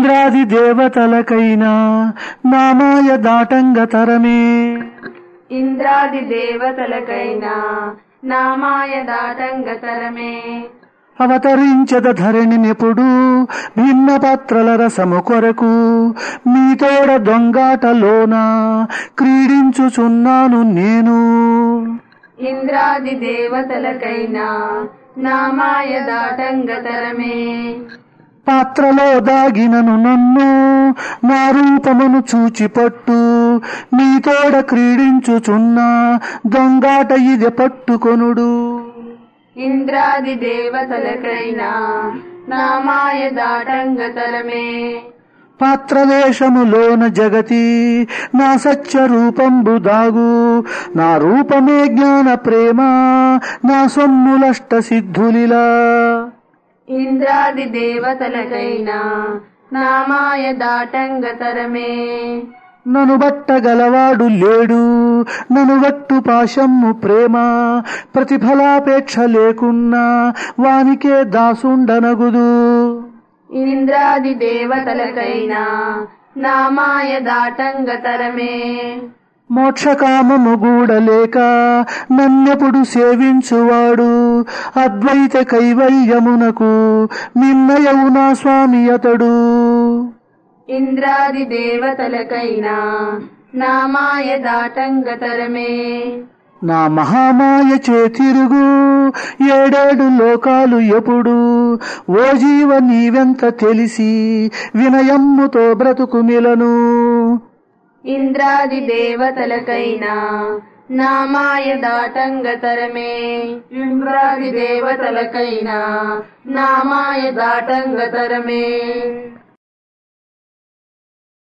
ఇంద్రాది దేవతలకైనా నామాయ దాటంగ తరమే ఇంద్రాది దేవతలకైనా నామాయ దాటంగతరమే అవతరించద ధరణి నెప్పుడు భిన్న పాత్రల రసము కొరకు మీతోడ దొంగాటలోన క్రీడించుచున్నాను నేను ఇంద్రాది దేవతలకైనా నామాయ దాటంగతరమే పాత్రలో దాగినను నన్ను నా రూపమును చూచి పట్టు మీతోడ క్రీడించుచున్నా దొంగాట ఇది పట్టుకొనుడు ఇంద్రాది దేవతలకైనా నామాయ దాటంగతరమే పాత్రవేషములోన జగతి నా సత్య రూపంబు దాగు నా రూపమే జ్ఞాన ప్రేమ నా సొమ్ములష్ట సిద్ధులిలా ఇంద్రాది దేవతలకైనా నామాయ దాటంగతరమే నను బట్టగలవాడు లేడు నను వట్టు పాశమ్ము ప్రేమ ప్రతిఫలాపేక్ష లేకున్నా వానికే దాసుండనగుదు ఇంద్రాది దేవతలకైనా నామాయ దాటంగతరమే మోక్షకామము గూడలేక నన్నెప్పుడు సేవించువాడు అద్వైత కైవల్యమునకు నిన్నయవు నా స్వామి అతడు ఇంద్రాది దేవతలకైనా నామాయ దాటంగతరమే నా మహామాయ చేతిరుగు ఏడేడు లోకాలు ఎప్పుడు ఓ జీవ నీవెంత తెలిసి వినయమ్ముతో బ్రతుకు మిలను ఇంద్రాది దేవతలకైనా నామాయ దాటంగతరమే ఇంద్రాది దేవతలకైనా నామాయ దాటంగతరమే